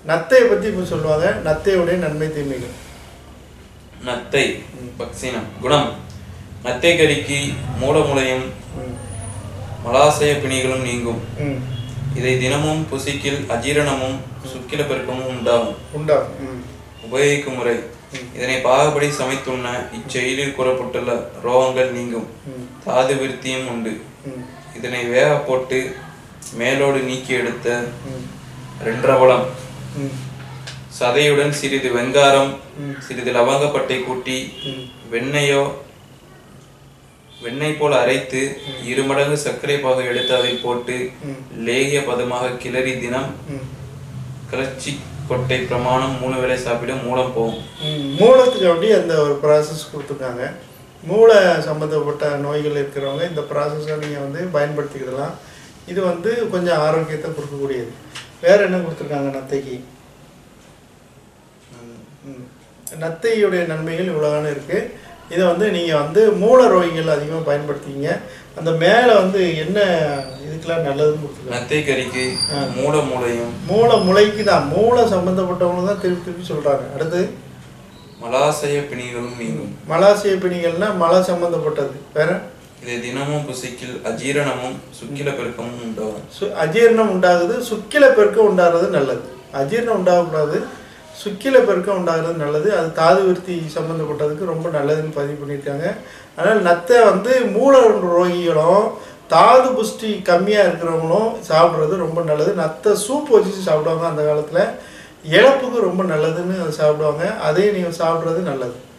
நத்தையை பற்றி இப்போ சொல்லுவாங்க நத்தையுடைய நன்மை தீமைகள் நத்தை பக்சினம் குணம் நத்தை கறிக்கு மூலமுலையும் ம் மலாசய பிணிகளும் நீங்கும் ம் இதை தினமும் புசிக்கில் அஜீரணமும் சுக்கில பெருக்கமும் உண்டாகும் உண்டாகும் ம் உபயோகிக்கும் முறை இதனை பாகப்படி சமைத்துண்ண இச்செயலில் கூறப்பட்டுள்ள ரோகங்கள் நீங்கும் ம் தாது விருத்தியும் உண்டு ம் இதனை வேக போட்டு மேலோடு நீக்கி எடுத்த ம் ரெண்டரவளம் ம் சதையுடன் சிறிது வெங்காரம் ம். சிறிது லவங்கப்பட்டை கூட்டி ம் வெண்ணெயோ வெண்ணெய் போல அரைத்து இரு மடங்கு சர்க்கரை பாகு எடுத்து அதை போட்டு ம். லேகிய பதமாக கிளறி தினம் ம் கிளர்ச்சி கொட்டை பிரமாணம் மூணு வேளை சாப்பிட மூலம் போகும் ம், மூலத்துக்கு அப்படி அந்த ஒரு ப்ராசஸ் கொடுத்துருக்காங்க மூளை சம்மந்தப்பட்ட நோய்கள் இருக்கிறவங்க இந்த ப்ராசஸை நீங்கள் வந்து பயன்படுத்திக்கிடலாம் இது வந்து கொஞ்சம் ஆரோக்கியத்தை கொடுக்கக்கூடியது வேற என்ன கொடுத்துருக்காங்க நத்தைக்கு ம். நத்தையுடைய நன்மைகள் இவ்வளோதானே இருக்குது இதை வந்து நீங்கள் வந்து மூல ரோகிகள் அதிகமாக பயன்படுத்திங்க அந்த மேலே வந்து என்ன இதுக்கெல்லாம் நல்லதுன்னு கொடுத்துருக்காங்க நத்தை கறிக்கு மூல மூளையும் மூளை முளைக்கு தான் மூளை சம்மந்தப்பட்டவங்க தான் திருப்பி திருப்பி சொல்கிறாங்க அடுத்து மலாசய பிணிகளும் நீங்கும் மலாசிய பிணிகள்னா மலை சம்மந்தப்பட்டது வேற இதை தினமும் புசிக்கில் அஜீரணமும் சுக்கில பெருக்கமும் உண்டாகும் சு அஜீரணம் உண்டாகுது சுக்கில பெருக்கம் உண்டாகிறது நல்லது அஜீரணம் உண்டாகக்கூடாது சுக்கில பெருக்கம் உண்டாகிறது நல்லது அது தாது விருத்தி சம்மந்தப்பட்டதுக்கு ரொம்ப நல்லதுன்னு பதிவு பண்ணியிருக்காங்க அதனால் நத்தை வந்து மூல ரோகிகளும் தாது புஷ்டி கம்மியாக இருக்கிறவங்களும் சாப்பிட்றது ரொம்ப நல்லது நத்தை சூப் வச்சு சாப்பிடுவாங்க அந்த காலத்தில் இழப்புக்கு ரொம்ப நல்லதுன்னு அதை சாப்பிடுவாங்க அதையும் நீங்கள் சாப்பிட்றது நல்லது